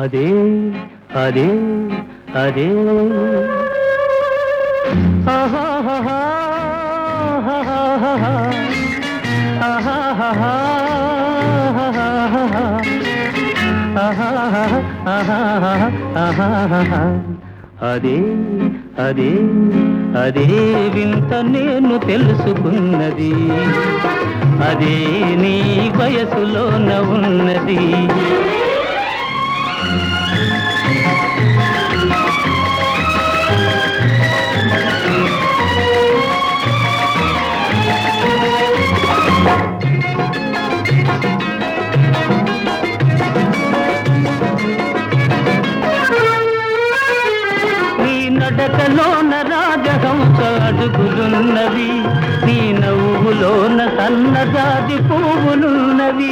అదే అదే అదే ఆహాహాహా, ఆహాహాహా, ఆహాహాహా, ఆహాహాహా, ఆహాహాహా, ఆహాహాహా. అదే అదే అదే వింత నేను తెలుసుకున్నది అదే నీ వయసులోన ఉన్నది నీ నడకలోన రాజహంస అడుగులున్నవి నీ నవ్వులోన సన్నజాజి పువ్వులున్నవి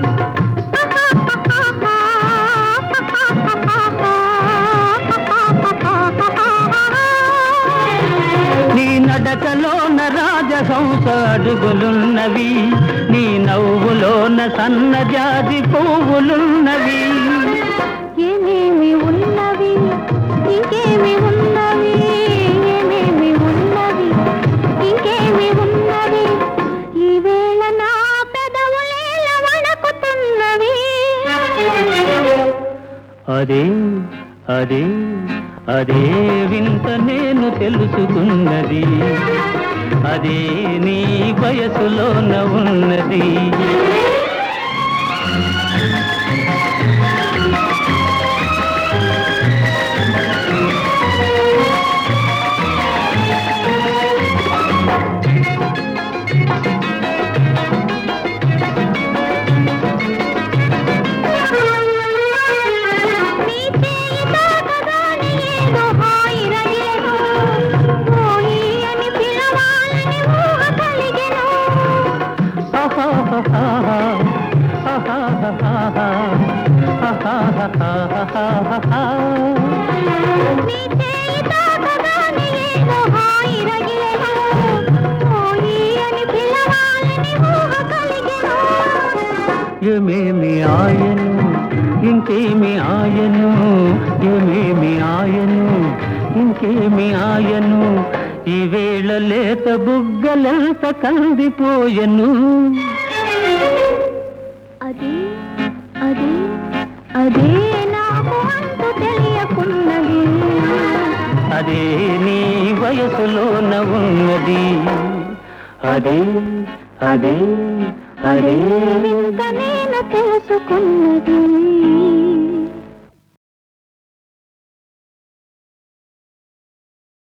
నీ నడకలోన రాజహంస అడుగులున్నవి నీ నవ్వులోన సన్నజాజి పువ్వులున్నవి ఏమేమి ఉన్నవి ఇంకేమి ఉన్నవి ఏమేమి ఉన్నవి ఇంకేమి ఉన్నవి ఈవేళ నా పెదవులేల వణకుతున్నవి అదే అదే అదే వింత నేను తెలుసుకున్నది అదే నీ వయసులోన ఉన్నది నీ చేయి తాకగానే ఏదో హాయి రగిలెను. పోయి అని పిలవాలని ఊహ కలిగెను. ఆహాహాహా, ఆహాహాహా, ఆహాహాహా. నీ చేయి తాకగానే ఏదో హాయి రగిలెను. పోయి అని పిలవాలని ఊహ కలిగెను. ఏమేమి ఆయను ఇంకేమి ఆయను ఏమేమి ఆయను ఇంకేమి ఆయను ఈ వేళ లేత బుగ్గలెంత కందిపోయెను అదే అదే అదే నాకు అంతు తెలియకున్నది అదే నీ వయసులోన ఉన్నది అదే అదే అదే ఇంకా నేను తెలుసుకున్నది